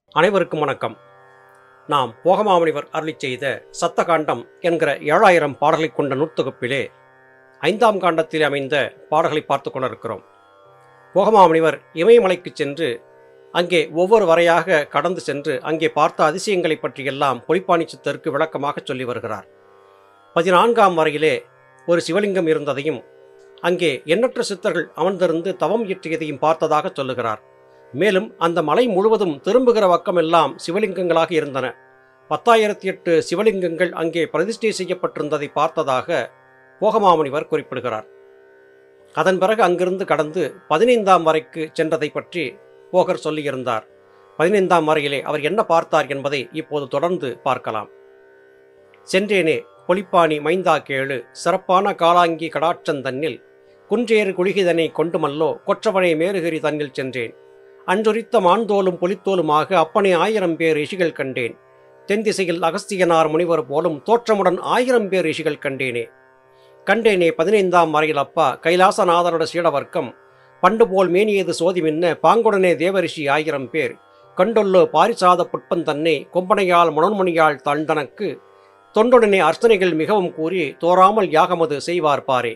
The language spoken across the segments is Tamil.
அனைவருக்கும் வணக்கம் நாம் போகமாமுனிவர் அருளிச் செய்த சத்தகாண்டம் என்கிற ஏழாயிரம் பாடல்களை கொண்ட நூற்தொகுப்பிலே ஐந்தாம் காண்டத்தில் அமைந்த பாடல்களை பார்த்து கொண்டிருக்கிறோம் போகமாமுனிவர் இமயமலைக்குச் சென்று அங்கே ஒவ்வொரு வரையாக கடந்து சென்று அங்கே பார்த்த அதிசயங்களைப் பற்றியெல்லாம் பொலிப்பாணி சித்தருக்கு விளக்கமாக சொல்லி வருகிறார் பதினான்காம் வரையிலே ஒரு சிவலிங்கம் இருந்ததையும் அங்கே எண்ணற்ற சித்தர்கள் அமர்ந்திருந்து தவம் இயற்றியதையும் பார்த்ததாக சொல்லுகிறார் மேலும் அந்த மலை முழுவதும் திரும்புகிற பக்கமெல்லாம் சிவலிங்கங்களாக இருந்தன பத்தாயிரத்தி எட்டு சிவலிங்கங்கள் அங்கே பிரதிஷ்டை செய்யப்பட்டிருந்ததை பார்த்ததாக போகமாமுனிவர் குறிப்பிடுகிறார் அதன் பிறகு அங்கிருந்து கடந்து பதினைந்தாம் வரைக்கு சென்றதை பற்றி போகர் சொல்லியிருந்தார் பதினைந்தாம் வரையிலே அவர் என்ன பார்த்தார் என்பதை இப்போது தொடர்ந்து பார்க்கலாம் சென்றேனே பொலிப்பாணி மைந்தா கேளு சிறப்பான காலாங்கி கடாற்றந்தன்னில் குன்றேறு குழிகிதனை கொண்டுமல்லோ கொற்றவனை மேருகிரி தன்னில் சென்றேன் அன்றொரித்த மாந்தோலும் பொலித்தோலுமாக அப்பனே ஆயிரம் பேர் ரிஷிகள் கண்டேன் தென் திசையில் அகஸ்தியனார் முனிவர் போலும் தோற்றமுடன் ஆயிரம் பேர் ரிஷிகள் கண்டேனே கண்டேனே பதினைந்தாம் வரையில் அப்பா கைலாசநாதரோட சீடவர்க்கம் பண்டு போல் மேனியது சோதி மின்ன பாங்குடனே தேவரிஷி ஆயிரம் பேர் கண்டொல்லோ பாரிசாத புட்பந்தன்னை கொம்பனையால் மனோன்மணியால் தாழ்ந்தனக்கு தொண்டுடனே அர்ச்சனைகள் மிகவும் கூறி தோறாமல் யாகமது செய்வார் பாரே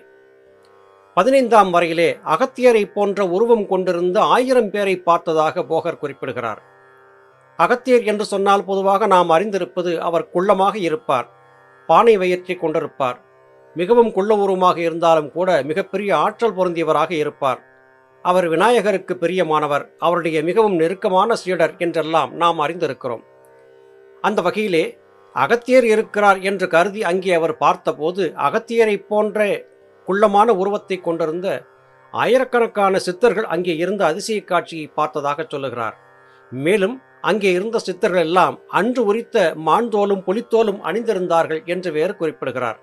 பதினைந்தாம் வரையிலே அகத்தியரை போன்ற உருவம் கொண்டிருந்த ஆயிரம் பேரை பார்த்ததாக போகர் குறிப்பிடுகிறார் அகத்தியர் என்று சொன்னால் பொதுவாக நாம் அறிந்திருப்பது அவர் குள்ளமாக இருப்பார் பானை வயிற்றை கொண்டிருப்பார் மிகவும் குள்ள உருவமாக இருந்தாலும் கூட மிகப்பெரிய ஆற்றல் பொருந்தியவராக இருப்பார் அவர் விநாயகருக்கு பிரியமானவர் அவருடைய மிகவும் நெருக்கமான சீடர் என்றெல்லாம் நாம் அறிந்திருக்கிறோம் அந்த வகையிலே அகத்தியர் இருக்கிறார் என்று கருதி அங்கே அவர் பார்த்தபோது அகத்தியரைப் போன்ற குள்ளமான உருவத்தை கொண்டிருந்த ஆயிரக்கணக்கான சித்தர்கள் அங்கே இருந்த அதிசய காட்சியை பார்த்ததாக சொல்லுகிறார் மேலும் அங்கே இருந்த சித்தர்கள் எல்லாம் அன்று உரித்த மான்தோலும் புலித்தோலும் அணிந்திருந்தார்கள் என்று வேறு குறிப்பிடுகிறார்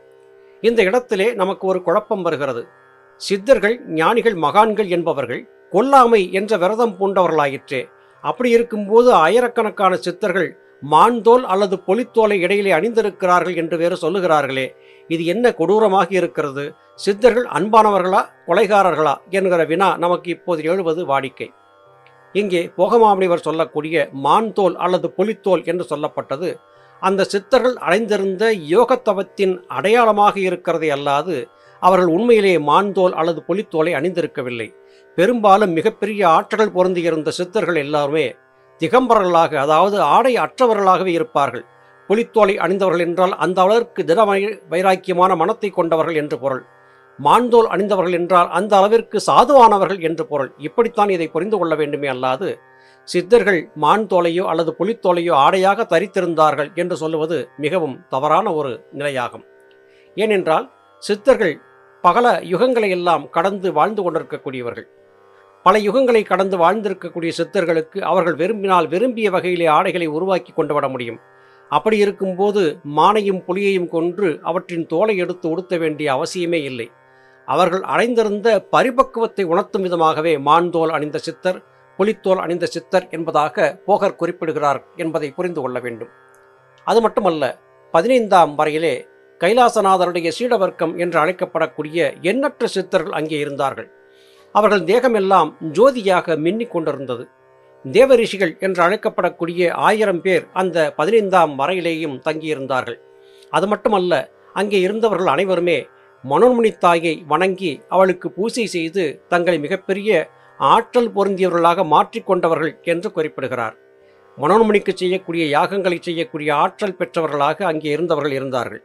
இந்த இடத்திலே நமக்கு ஒரு குழப்பம் வருகிறது சித்தர்கள் ஞானிகள் மகான்கள் என்பவர்கள் கொல்லாமை என்ற விரதம் பூண்டவர்களாயிற்றே அப்படி இருக்கும்போது ஆயிரக்கணக்கான சித்தர்கள் மான்தோல் அல்லது பொலித்தோலை இடையிலே அணிந்திருக்கிறார்கள் என்று வேறு சொல்லுகிறார்களே இது என்ன கொடூரமாக இருக்கிறது சித்தர்கள் அன்பானவர்களா கொலைகாரர்களா என்கிற வினா நமக்கு இப்போது எழுவது வாடிக்கை இங்கே போகமாமுனிவர் சொல்லக்கூடிய மான்தோல் அல்லது புலித்தோல் என்று சொல்லப்பட்டது அந்த சித்தர்கள் அடைந்திருந்த யோகத்தவத்தின் அடையாளமாக இருக்கிறதை அல்லாது அவர்கள் உண்மையிலே மான்தோல் அல்லது புலித்தோலை அணிந்திருக்கவில்லை பெரும்பாலும் மிகப்பெரிய ஆற்றல் பொருந்தியிருந்த சித்தர்கள் எல்லாருமே திகம்பரர்களாக அதாவது ஆடை அற்றவர்களாகவே இருப்பார்கள் புலித்தோலை அணிந்தவர்கள் என்றால் அந்த அளவிற்கு திட வைராக்கியமான மனத்தை கொண்டவர்கள் என்று பொருள் மான்தோல் அணிந்தவர்கள் என்றால் அந்த அளவிற்கு சாதுவானவர்கள் என்று பொருள் இப்படித்தான் இதை புரிந்து கொள்ள வேண்டுமே அல்லாது சித்தர்கள் மான் தோலையோ அல்லது புலித்தோலையோ ஆடையாக தரித்திருந்தார்கள் என்று சொல்லுவது மிகவும் தவறான ஒரு நிலையாகும் ஏனென்றால் சித்தர்கள் பகல யுகங்களை எல்லாம் கடந்து வாழ்ந்து கொண்டிருக்கக்கூடியவர்கள் பல யுகங்களை கடந்து வாழ்ந்திருக்கக்கூடிய சித்தர்களுக்கு அவர்கள் விரும்பினால் விரும்பிய வகையிலே ஆடைகளை உருவாக்கி கொண்டு விட முடியும் அப்படி இருக்கும்போது மானையும் புலியையும் கொன்று அவற்றின் தோலை எடுத்து உடுத்த வேண்டிய அவசியமே இல்லை அவர்கள் அடைந்திருந்த பரிபக்குவத்தை உணர்த்தும் விதமாகவே மான்தோல் அணிந்த சித்தர் புலித்தோல் அணிந்த சித்தர் என்பதாக போகர் குறிப்பிடுகிறார் என்பதை புரிந்து கொள்ள வேண்டும் அது மட்டுமல்ல பதினைந்தாம் வரையிலே கைலாசநாதருடைய சீடவர்க்கம் என்று அழைக்கப்படக்கூடிய எண்ணற்ற சித்தர்கள் அங்கே இருந்தார்கள் அவர்கள் தேகமெல்லாம் ஜோதியாக மின்னிக் கொண்டிருந்தது தேவரிஷிகள் என்று அழைக்கப்படக்கூடிய ஆயிரம் பேர் அந்த பதினைந்தாம் வரையிலேயும் தங்கியிருந்தார்கள் அது மட்டுமல்ல அங்கே இருந்தவர்கள் அனைவருமே மனோன்மணி தாயை வணங்கி அவளுக்கு பூசை செய்து தங்களை மிகப்பெரிய ஆற்றல் பொருந்தியவர்களாக மாற்றிக்கொண்டவர்கள் என்று குறிப்பிடுகிறார் மனோன்மணிக்கு செய்யக்கூடிய யாகங்களை செய்யக்கூடிய ஆற்றல் பெற்றவர்களாக அங்கே இருந்தவர்கள் இருந்தார்கள்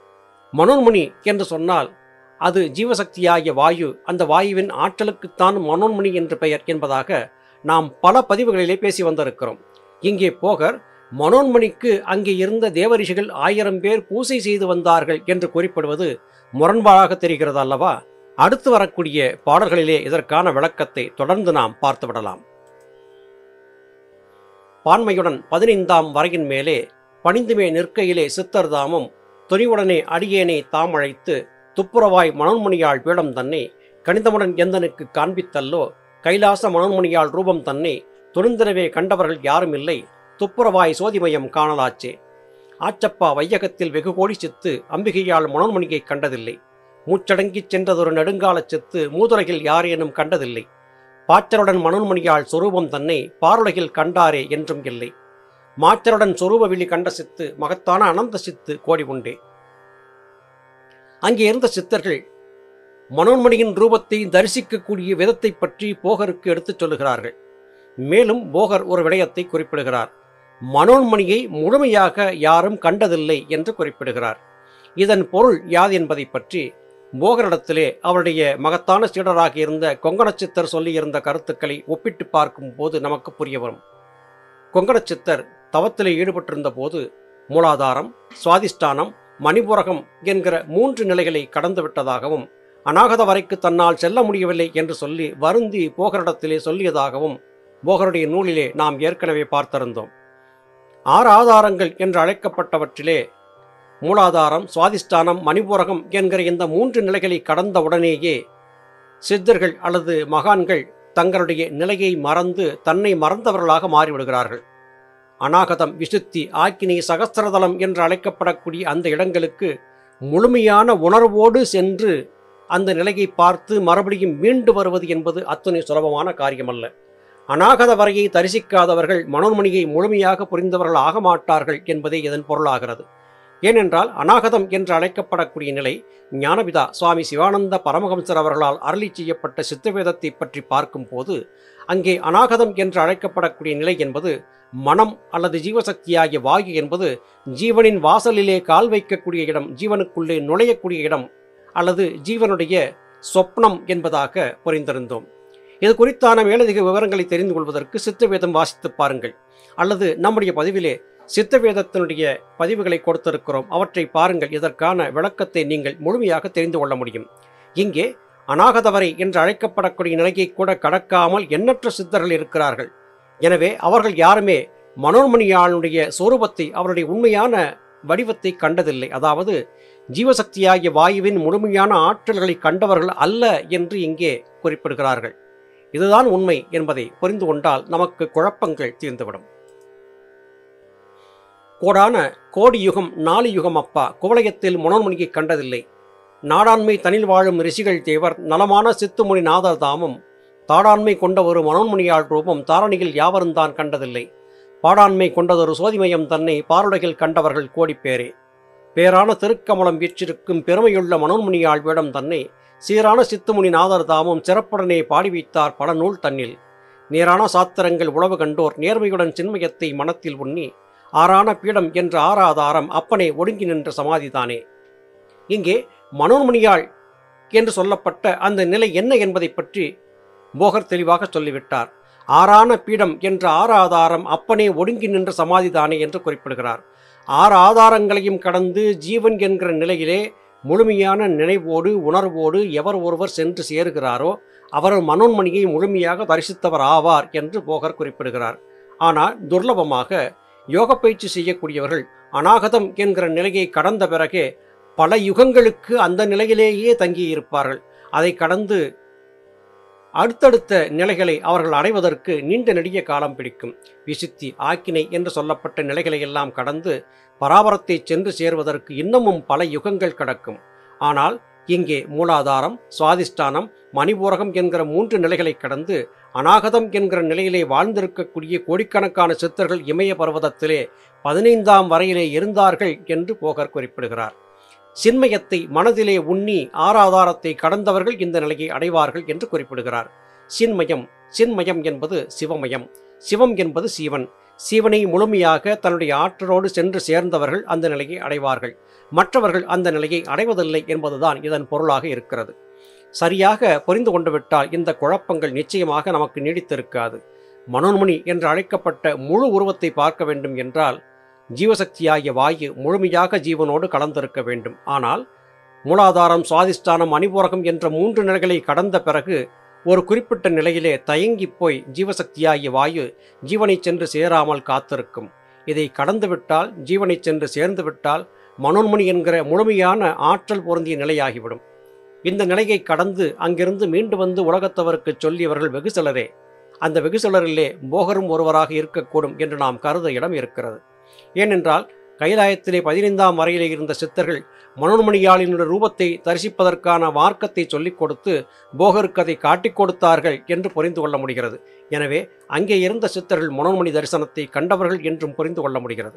மனோன்மணி என்று சொன்னால் அது ஜீவசக்தியாகிய வாயு அந்த வாயுவின் ஆற்றலுக்குத்தான் மனோன்மணி என்று பெயர் என்பதாக நாம் பல பதிவுகளிலே பேசி வந்திருக்கிறோம் இங்கே போகர் மனோன்மணிக்கு அங்கே இருந்த தேவரிஷிகள் ஆயிரம் பேர் பூசை செய்து வந்தார்கள் என்று குறிப்பிடுவது முரண்பாடாக தெரிகிறது அல்லவா அடுத்து வரக்கூடிய பாடல்களிலே இதற்கான விளக்கத்தை தொடர்ந்து நாம் பார்த்துவிடலாம் பான்மையுடன் பதினைந்தாம் வரையின் மேலே பணிந்துமே நிற்கையிலே சித்தர்தாமும் துணிவுடனே அடியேனை தாம் அழைத்து துப்புரவாய் மனோன்மணியாள் பீடம் தன்னை கணிதமுடன் எந்தனுக்கு காண்பித்தல்லோ கைலாச மனோன்மணியாள் ரூபம் தன்னை துணிந்திரவே கண்டவர்கள் யாரும் இல்லை துப்புரவாய் சோதிமயம் காணலாச்சே ஆச்சப்பா வையகத்தில் வெகு கோடி சித்து அம்பிகையால் மனோன்மணியை கண்டதில்லை மூச்சடங்கிச் சென்றதொரு நெடுங்காலச் சித்து மூதுரையில் யாரேனும் கண்டதில்லை பாச்சருடன் மனோன்மணியாள் சொரூபம் தன்னை பாருலகில் கண்டாரே என்றும் இல்லை மாச்சருடன் சொரூப விழி கண்ட சித்து மகத்தான அனந்த சித்து கோடி உண்டே அங்கே இருந்த சித்தர்கள் மனோன்மணியின் ரூபத்தை தரிசிக்கக்கூடிய விதத்தை பற்றி போகருக்கு எடுத்துச் சொல்லுகிறார்கள் மேலும் போகர் ஒரு விடயத்தை குறிப்பிடுகிறார் மனோன்மணியை முழுமையாக யாரும் கண்டதில்லை என்று குறிப்பிடுகிறார் இதன் பொருள் யாது என்பதை பற்றி போகரிடத்திலே அவருடைய மகத்தான சீடராக இருந்த கொங்கணச்சித்தர் சொல்லியிருந்த கருத்துக்களை ஒப்பிட்டு பார்க்கும் போது நமக்கு புரிய வரும் கொங்கணச்சித்தர் தவத்திலே ஈடுபட்டிருந்த போது மூலாதாரம் சுவாதிஷ்டானம் மணிபுரகம் என்கிற மூன்று நிலைகளை கடந்து விட்டதாகவும் அநாகத வரைக்கு தன்னால் செல்ல முடியவில்லை என்று சொல்லி வருந்தி போகரிடத்திலே சொல்லியதாகவும் போகருடைய நூலிலே நாம் ஏற்கனவே பார்த்திருந்தோம் ஆறு ஆதாரங்கள் என்று அழைக்கப்பட்டவற்றிலே மூலாதாரம் சுவாதிஷ்டானம் மணிபூரகம் என்கிற இந்த மூன்று நிலைகளை கடந்த உடனேயே சித்தர்கள் அல்லது மகான்கள் தங்களுடைய நிலையை மறந்து தன்னை மறந்தவர்களாக மாறிவிடுகிறார்கள் அநாகதம் விசுத்தி ஆக்கினி சகஸ்திரதலம் என்று அழைக்கப்படக்கூடிய அந்த இடங்களுக்கு முழுமையான உணர்வோடு சென்று அந்த நிலையை பார்த்து மறுபடியும் மீண்டு வருவது என்பது அத்தனை சுலபமான காரியமல்ல அநாகத வரையை தரிசிக்காதவர்கள் மனோன்மணியை முழுமையாக புரிந்தவர்கள் ஆக மாட்டார்கள் என்பதே இதன் பொருளாகிறது ஏனென்றால் அநாகதம் என்று அழைக்கப்படக்கூடிய நிலை ஞானபிதா சுவாமி சிவானந்த பரமஹம்சர் அவர்களால் அருளி செய்யப்பட்ட சித்தவேதத்தை பற்றி பார்க்கும்போது அங்கே அநாகதம் என்று அழைக்கப்படக்கூடிய நிலை என்பது மனம் அல்லது ஜீவசக்தியாகிய வாயு என்பது ஜீவனின் வாசலிலே கால் வைக்கக்கூடிய இடம் ஜீவனுக்குள்ளே நுழையக்கூடிய இடம் அல்லது ஜீவனுடைய சொப்னம் என்பதாக புரிந்திருந்தோம் இது குறித்தான மேலதிக விவரங்களை தெரிந்து கொள்வதற்கு சித்தவேதம் வாசித்து பாருங்கள் அல்லது நம்முடைய பதிவிலே சித்தவேதத்தினுடைய பதிவுகளை கொடுத்திருக்கிறோம் அவற்றை பாருங்கள் இதற்கான விளக்கத்தை நீங்கள் முழுமையாக தெரிந்து கொள்ள முடியும் இங்கே அநாகதவரை என்று அழைக்கப்படக்கூடிய நிலையை கூட கடக்காமல் எண்ணற்ற சித்தர்கள் இருக்கிறார்கள் எனவே அவர்கள் யாருமே மனோன்மணியாளுடைய சொரூபத்தை அவருடைய உண்மையான வடிவத்தை கண்டதில்லை அதாவது ஜீவசக்தியாகிய வாயுவின் முழுமையான ஆற்றல்களை கண்டவர்கள் அல்ல என்று இங்கே குறிப்பிடுகிறார்கள் இதுதான் உண்மை என்பதை புரிந்து கொண்டால் நமக்கு குழப்பங்கள் தீர்ந்துவிடும் கோடான கோடி யுகம் நாலு யுகம் அப்பா குவலயத்தில் மனோன்மணியை கண்டதில்லை நாடாண்மை தனில் வாழும் ரிஷிகள் தேவர் நலமான சித்துமுனி நாதர் தாமும் தாடாண்மை கொண்ட ஒரு மனோன்மணியாள் ரூபம் தாரணியில் யாவரும் தான் கண்டதில்லை பாடாண்மை கொண்டதொரு சோதிமயம் தன்னை பாருலகில் கண்டவர்கள் கோடிப்பேரே பேரான திருக்கமலம் வீற்றிருக்கும் பெருமையுள்ள மனோன்மணியாள் வேடம் தன்னை சீரான சித்துமுனி நாதர் தாமும் சிறப்புடனே பாடி வைத்தார் பல நூல் தன்னில் நேரான சாத்திரங்கள் உளவு கண்டோர் நேர்மையுடன் சின்மயத்தை மனத்தில் உண்ணி ஆறான பீடம் என்ற ஆறாதாரம் அப்பனே ஒடுங்கி நின்ற சமாதிதானே இங்கே மனோன்மணியாள் என்று சொல்லப்பட்ட அந்த நிலை என்ன என்பதை பற்றி போகர் தெளிவாக சொல்லிவிட்டார் ஆறான பீடம் என்ற ஆறாதாரம் அப்பனே ஒடுங்கி நின்ற சமாதிதானே என்று குறிப்பிடுகிறார் ஆறு ஆதாரங்களையும் கடந்து ஜீவன் என்கிற நிலையிலே முழுமையான நினைவோடு உணர்வோடு எவர் ஒருவர் சென்று சேருகிறாரோ அவர் மனோன்மணியை முழுமையாக தரிசித்தவர் ஆவார் என்று போகர் குறிப்பிடுகிறார் ஆனால் துர்லபமாக யோக பயிற்சி செய்யக்கூடியவர்கள் அநாகதம் என்கிற நிலையை கடந்த பிறகே பல யுகங்களுக்கு அந்த நிலையிலேயே தங்கியிருப்பார்கள் அதை கடந்து அடுத்தடுத்த நிலைகளை அவர்கள் அடைவதற்கு நீண்ட நெடிய காலம் பிடிக்கும் விசுத்தி ஆக்கினை என்று சொல்லப்பட்ட நிலைகளை எல்லாம் கடந்து பராபரத்தை சென்று சேர்வதற்கு இன்னமும் பல யுகங்கள் கடக்கும் ஆனால் இங்கே மூலாதாரம் சுவாதிஷ்டானம் மணிபூரகம் என்கிற மூன்று நிலைகளை கடந்து அநாகதம் என்கிற நிலையிலே வாழ்ந்திருக்கக்கூடிய கோடிக்கணக்கான சித்தர்கள் இமய பர்வதத்திலே பதினைந்தாம் வரையிலே இருந்தார்கள் என்று போகர் குறிப்பிடுகிறார் சின்மயத்தை மனதிலே உண்ணி ஆறாதாரத்தை கடந்தவர்கள் இந்த நிலையை அடைவார்கள் என்று குறிப்பிடுகிறார் சின்மயம் சின்மயம் என்பது சிவமயம் சிவம் என்பது சீவன் சீவனை முழுமையாக தன்னுடைய ஆற்றலோடு சென்று சேர்ந்தவர்கள் அந்த நிலையை அடைவார்கள் மற்றவர்கள் அந்த நிலையை அடைவதில்லை என்பதுதான் இதன் பொருளாக இருக்கிறது சரியாக புரிந்து கொண்டு விட்டால் இந்த குழப்பங்கள் நிச்சயமாக நமக்கு நீடித்திருக்காது மனோன்மணி என்று அழைக்கப்பட்ட முழு உருவத்தை பார்க்க வேண்டும் என்றால் ஜீவசக்தியாகிய வாயு முழுமையாக ஜீவனோடு கலந்திருக்க வேண்டும் ஆனால் மூலாதாரம் சுவாதிஷ்டானம் அணிபூரகம் என்ற மூன்று நிலைகளை கடந்த பிறகு ஒரு குறிப்பிட்ட நிலையிலே தயங்கி போய் ஜீவசக்தியாகிய வாயு ஜீவனை சென்று சேராமல் காத்திருக்கும் இதை கடந்துவிட்டால் ஜீவனை சென்று சேர்ந்து விட்டால் மனோன்மணி என்கிற முழுமையான ஆற்றல் பொருந்திய நிலையாகிவிடும் இந்த நிலையை கடந்து அங்கிருந்து மீண்டு வந்து உலகத்தவருக்கு சொல்லியவர்கள் வெகு சிலரே அந்த வெகு சிலரிலே போகரும் ஒருவராக இருக்கக்கூடும் என்று நாம் கருத இடம் இருக்கிறது ஏனென்றால் கைலாயத்திலே பதினைந்தாம் வரையிலே இருந்த சித்தர்கள் மனோன்மணியாளினுடைய ரூபத்தை தரிசிப்பதற்கான மார்க்கத்தை சொல்லிக் கொடுத்து போகருக்கு அதை காட்டிக் கொடுத்தார்கள் என்று புரிந்து கொள்ள முடிகிறது எனவே அங்கே இருந்த சித்தர்கள் மனோன்மணி தரிசனத்தை கண்டவர்கள் என்றும் புரிந்து கொள்ள முடிகிறது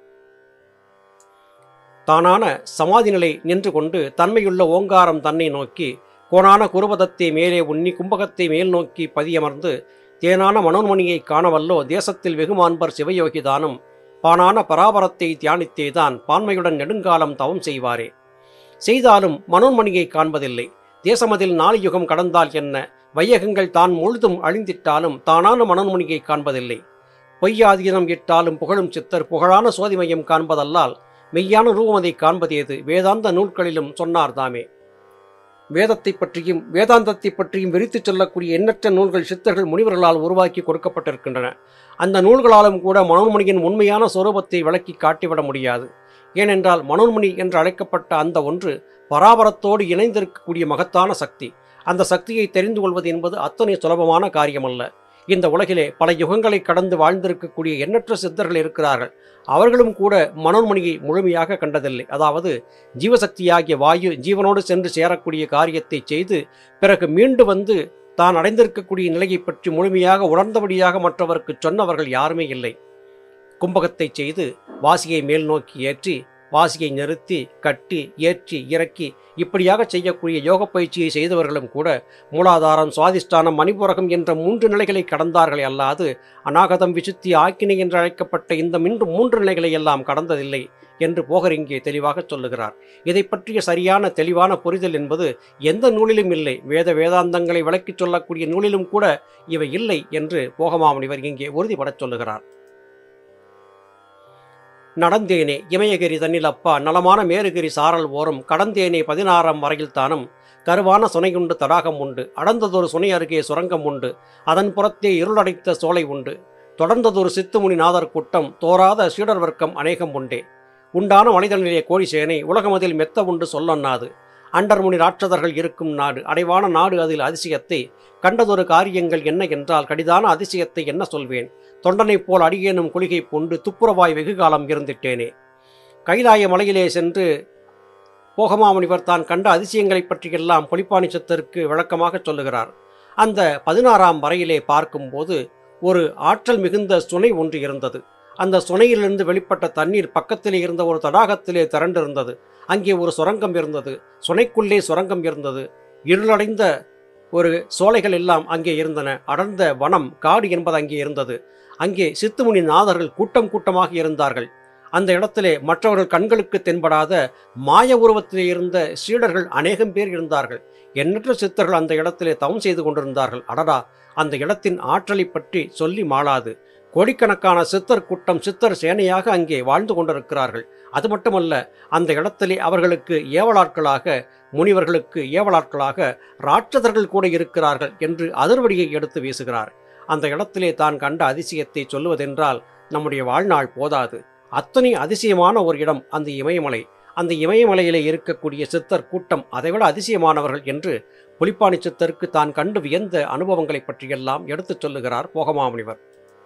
தானான சமாதி நிலை நின்று கொண்டு தன்மையுள்ள ஓங்காரம் தன்னை நோக்கி கோணான குருபதத்தை மேலே உண்ணி கும்பகத்தை மேல் நோக்கி பதியமர்ந்து தேனான மனோன்மணியை காணவல்லோ தேசத்தில் வெகுமான்பர் சிவயோகிதானும் பானான பராபரத்தை தியானித்தேதான் பான்மையுடன் நெடுங்காலம் தவம் செய்வாரே செய்தாலும் மனோன்மணியை காண்பதில்லை தேசமதில் நாலு யுகம் கடந்தால் என்ன வையகங்கள் தான் முழுதும் அழிந்திட்டாலும் தானான மனோன்மணியை காண்பதில்லை பொய்யாதீனம் இட்டாலும் புகழும் சித்தர் புகழான சோதிமையம் காண்பதல்லால் மெய்யான ரூபமதை காண்பதேது வேதாந்த நூல்களிலும் சொன்னார் தாமே வேதத்தை பற்றியும் வேதாந்தத்தை பற்றியும் விரித்துச் சொல்லக்கூடிய எண்ணற்ற நூல்கள் சித்தர்கள் முனிவர்களால் உருவாக்கி கொடுக்கப்பட்டிருக்கின்றன அந்த நூல்களாலும் கூட மனோன்மணியின் உண்மையான சொரூபத்தை விளக்கி காட்டிவிட முடியாது ஏனென்றால் மனோன்மணி என்று அழைக்கப்பட்ட அந்த ஒன்று பராபரத்தோடு இணைந்திருக்கக்கூடிய மகத்தான சக்தி அந்த சக்தியை தெரிந்து கொள்வது என்பது அத்தனை சுலபமான காரியமல்ல இந்த உலகிலே பல யுகங்களை கடந்து வாழ்ந்திருக்கக்கூடிய எண்ணற்ற சித்தர்கள் இருக்கிறார்கள் அவர்களும் கூட மனோன்மணியை முழுமையாக கண்டதில்லை அதாவது ஜீவசக்தியாகிய வாயு ஜீவனோடு சென்று சேரக்கூடிய காரியத்தை செய்து பிறகு மீண்டு வந்து தான் அடைந்திருக்கக்கூடிய நிலையை பற்றி முழுமையாக உணர்ந்தபடியாக மற்றவருக்கு சொன்னவர்கள் யாருமே இல்லை கும்பகத்தை செய்து வாசியை மேல் நோக்கி ஏற்றி வாசியை நிறுத்தி கட்டி ஏற்றி இறக்கி இப்படியாக செய்யக்கூடிய யோக பயிற்சியை செய்தவர்களும் கூட மூலாதாரம் சுவாதிஷ்டானம் மணிபுரகம் என்ற மூன்று நிலைகளை கடந்தார்கள் அல்லாது அநாகதம் விசுத்தி ஆக்கினை என்று அழைக்கப்பட்ட இந்த மின்று மூன்று நிலைகளை எல்லாம் கடந்ததில்லை என்று போகர் இங்கே தெளிவாக சொல்லுகிறார் இதை பற்றிய சரியான தெளிவான புரிதல் என்பது எந்த நூலிலும் இல்லை வேத வேதாந்தங்களை விளக்கிச் சொல்லக்கூடிய நூலிலும் கூட இவை இல்லை என்று போகமாமுனிவர் இங்கே உறுதிபடச் சொல்லுகிறார் நடந்தேனே இமயகிரி தன்னில் அப்பா நலமான மேருகிரி சாரல் ஓரம் கடந்தேனே பதினாறாம் வரையில் தானும் கருவான சுனையுண்டு தடாகம் உண்டு அடர்ந்ததொரு சுனை அருகே சுரங்கம் உண்டு அதன் புறத்தே இருளடைத்த சோலை உண்டு தொடர்ந்ததொரு சித்துமுனி நாதர் கூட்டம் தோராத சீடர் வர்க்கம் அநேகம் உண்டே உண்டான மனிதனிலே கோடிசேனை உலகமதில் மெத்த உண்டு சொல்லொண்ணாது அண்டர்முனி ராட்சதர்கள் இருக்கும் நாடு அடைவான நாடு அதில் அதிசயத்தை கண்டதொரு காரியங்கள் என்ன என்றால் கடிதான அதிசயத்தை என்ன சொல்வேன் தொண்டனைப் போல் அடியேனும் குளிகை பூண்டு துப்புரவாய் வெகுகாலம் இருந்திட்டேனே கைலாய மலையிலே சென்று போகமாமுனிவர் தான் கண்ட அதிசயங்களைப் பற்றியெல்லாம் பொலிப்பாணி சித்தருக்கு விளக்கமாக சொல்லுகிறார் அந்த பதினாறாம் வரையிலே பார்க்கும்போது ஒரு ஆற்றல் மிகுந்த சுனை ஒன்று இருந்தது அந்த சுனையிலிருந்து வெளிப்பட்ட தண்ணீர் பக்கத்திலே இருந்த ஒரு தடாகத்திலே திரண்டிருந்தது அங்கே ஒரு சுரங்கம் இருந்தது சுனைக்குள்ளே சுரங்கம் இருந்தது இருளடைந்த ஒரு சோலைகள் எல்லாம் அங்கே இருந்தன அடர்ந்த வனம் காடு என்பது அங்கே இருந்தது அங்கே சித்துமுனி நாதர்கள் கூட்டம் கூட்டமாக இருந்தார்கள் அந்த இடத்திலே மற்றவர்கள் கண்களுக்கு தென்படாத மாய உருவத்திலே இருந்த சீடர்கள் அநேகம் பேர் இருந்தார்கள் எண்ணற்ற சித்தர்கள் அந்த இடத்திலே தவம் செய்து கொண்டிருந்தார்கள் அடடா அந்த இடத்தின் ஆற்றலை பற்றி சொல்லி மாளாது கோடிக்கணக்கான சித்தர் கூட்டம் சித்தர் சேனையாக அங்கே வாழ்ந்து கொண்டிருக்கிறார்கள் அது மட்டுமல்ல அந்த இடத்திலே அவர்களுக்கு ஏவலாட்களாக முனிவர்களுக்கு ஏவலாட்களாக ராட்சதர்கள் கூட இருக்கிறார்கள் என்று அதிர்வடியை எடுத்து வீசுகிறார் அந்த இடத்திலே தான் கண்ட அதிசயத்தை சொல்லுவதென்றால் நம்முடைய வாழ்நாள் போதாது அத்தனை அதிசயமான ஒரு இடம் அந்த இமயமலை அந்த இமயமலையிலே இருக்கக்கூடிய சித்தர் கூட்டம் அதைவிட அதிசயமானவர்கள் என்று புலிப்பாணி சித்தருக்கு தான் கண்டு வியந்த அனுபவங்களை பற்றியெல்லாம் எடுத்துச் சொல்லுகிறார் போகமாமுனிவர்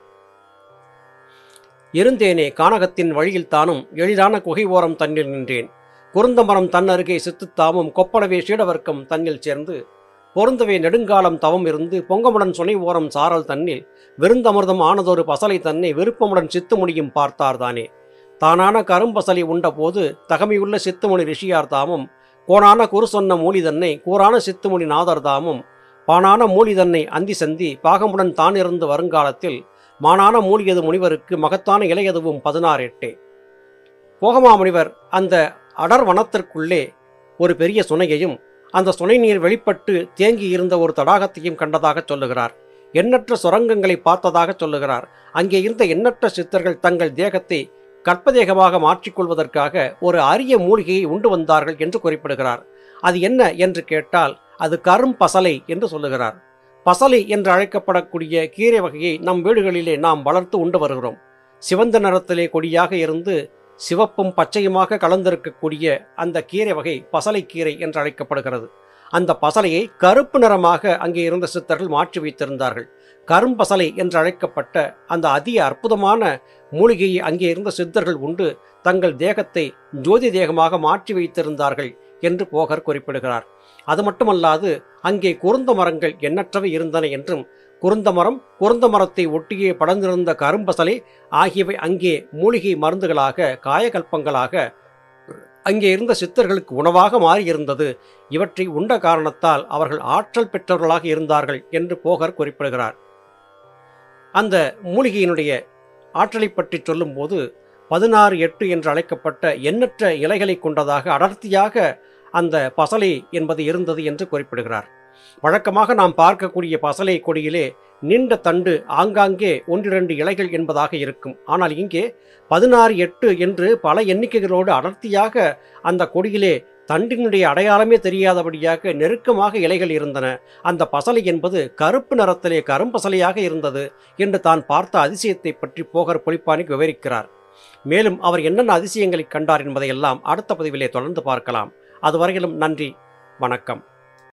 இருந்தேனே கானகத்தின் வழியில் தானும் எளிதான குகை ஓரம் தன்னில் நின்றேன் குருந்தமரம் தன் அருகே சித்துத்தாமும் கொப்பளவே சீடவர்க்கம் தன்னில் சேர்ந்து பொருந்தவே நெடுங்காலம் தவம் இருந்து பொங்கமுடன் சுனை ஓரம் சாரல் தன்னில் விருந்தமிர்தம் ஆனதொரு பசலை தன்னை விருப்பமுடன் சித்துமுனியும் பார்த்தார்தானே தானான கரும்பசலை உண்டபோது தகமையுள்ள சித்துமுனி ரிஷியார் தாமும் கோணான குரு சொன்ன மூலி தன்னை கூறான சித்துமுனி நாதர் தாமும் பானான மூலி தன்னை அந்தி சந்தி பாகமுடன் தான் இருந்து வருங்காலத்தில் மானான மூலியது முனிவருக்கு மகத்தான இலையதுவும் பதினாறு எட்டே போகமா முனிவர் அந்த அடர் வனத்திற்குள்ளே ஒரு பெரிய சுனையையும் அந்த சுனை நீர் வெளிப்பட்டு தேங்கி இருந்த ஒரு தடாகத்தையும் கண்டதாக சொல்லுகிறார் எண்ணற்ற சுரங்கங்களை பார்த்ததாக சொல்லுகிறார் அங்கே இருந்த எண்ணற்ற சித்தர்கள் தங்கள் தேகத்தை கற்பதேகமாக மாற்றிக்கொள்வதற்காக ஒரு அரிய மூலிகையை உண்டு வந்தார்கள் என்று குறிப்பிடுகிறார் அது என்ன என்று கேட்டால் அது கரும் பசலை என்று சொல்லுகிறார் பசலை என்று அழைக்கப்படக்கூடிய கீரை வகையை நம் வீடுகளிலே நாம் வளர்த்து உண்டு வருகிறோம் சிவந்த நிறத்திலே கொடியாக இருந்து சிவப்பும் பச்சையுமாக கலந்திருக்கக்கூடிய அந்த கீரை வகை பசலைக்கீரை என்று அழைக்கப்படுகிறது அந்த பசலையை கருப்பு நிறமாக அங்கே இருந்த சித்தர்கள் மாற்றி வைத்திருந்தார்கள் கரும்பசலை என்று அழைக்கப்பட்ட அந்த அதி அற்புதமான மூலிகையை அங்கே இருந்த சித்தர்கள் உண்டு தங்கள் தேகத்தை ஜோதி தேகமாக மாற்றி வைத்திருந்தார்கள் என்று போகர் குறிப்பிடுகிறார் அது மட்டுமல்லாது அங்கே குருந்த மரங்கள் எண்ணற்றவை இருந்தன என்றும் குருந்த மரம் குருந்த மரத்தை ஒட்டியே படர்ந்திருந்த கரும்பசலை ஆகியவை அங்கே மூலிகை மருந்துகளாக காயகல்பங்களாக அங்கே இருந்த சித்தர்களுக்கு உணவாக மாறியிருந்தது இவற்றை உண்ட காரணத்தால் அவர்கள் ஆற்றல் பெற்றவர்களாக இருந்தார்கள் என்று போகர் குறிப்பிடுகிறார் அந்த மூலிகையினுடைய ஆற்றலை பற்றி சொல்லும்போது பதினாறு எட்டு என்று அழைக்கப்பட்ட எண்ணற்ற இலைகளை கொண்டதாக அடர்த்தியாக அந்த பசலை என்பது இருந்தது என்று குறிப்பிடுகிறார் வழக்கமாக நாம் பார்க்கக்கூடிய பசலை கொடியிலே நீண்ட தண்டு ஆங்காங்கே ஒன்றிரண்டு இலைகள் என்பதாக இருக்கும் ஆனால் இங்கே பதினாறு எட்டு என்று பல எண்ணிக்கைகளோடு அடர்த்தியாக அந்த கொடியிலே தண்டினுடைய அடையாளமே தெரியாதபடியாக நெருக்கமாக இலைகள் இருந்தன அந்த பசலை என்பது கருப்பு நிறத்திலே கரும்பசலையாக இருந்தது என்று தான் பார்த்த அதிசயத்தை பற்றி போகர் பொலிப்பானிக் விவரிக்கிறார் மேலும் அவர் என்னென்ன அதிசயங்களை கண்டார் என்பதையெல்லாம் அடுத்த பதிவிலே தொடர்ந்து பார்க்கலாம் அதுவரையிலும் நன்றி வணக்கம்